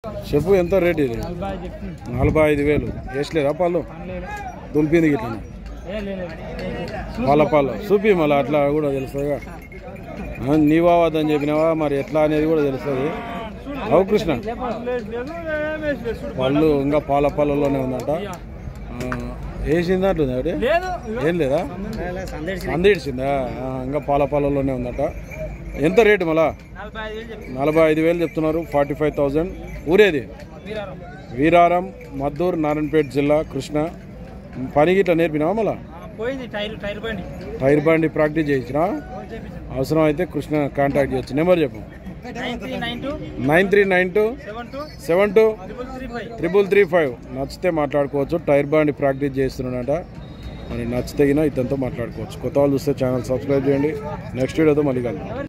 చెప్పు ఎంత రేట్ ఇది నలభై ఐదు వేలు వేసలేదా పాలు దులిపింది గిట్ల పాల పాలు చూపి మళ్ళీ అట్లా కూడా తెలుస్తుందిగా ఆ, నీ బావద్దని చెప్పినావా మరి ఎట్లా అనేది కూడా తెలుస్తుంది అవు కృష్ణ వాళ్ళు ఇంకా పాల పాలలోనే ఉందంట ఆ, వేసిందంటుంది ఆవిడ ఏం లేదా అందిడిచిందా ఆ, ఇంకా పాల పాలలోనే ఉందట ఎంత రేటు మళ్ళా నలభై ఐదు వేలు చెప్తున్నారు ఫార్టీ ఫైవ్ థౌజండ్ ఊరేది వీరారం మద్దూరు నారాయణపేట జిల్లా కృష్ణ పని గిట్ల నేర్పినావా మళ్ళా పోయింది టైర్ టైర్ బండి టైర్ బండి ప్రాక్టీస్ చేయించిన అవసరం అయితే కృష్ణ కాంటాక్ట్ చేయొచ్చు నెంబర్ చెప్పు nine three nine two nine three nine two seven two seven two triple three five triple three five నచ్చితే మాట్లాడుకోవచ్చు టైర్ బండి ప్రాక్టీస్ చేస్తున్నాడట మరి నచ్చితే గిన ఇతనితో మాట్లాడుకోవచ్చు కొత్త వాళ్ళు చూస్తే ఛానల్ సబ్స్క్రైబ్ చేయండి నెక్స్ట్ వీడియోతో మళ్ళీ కలుద్దాం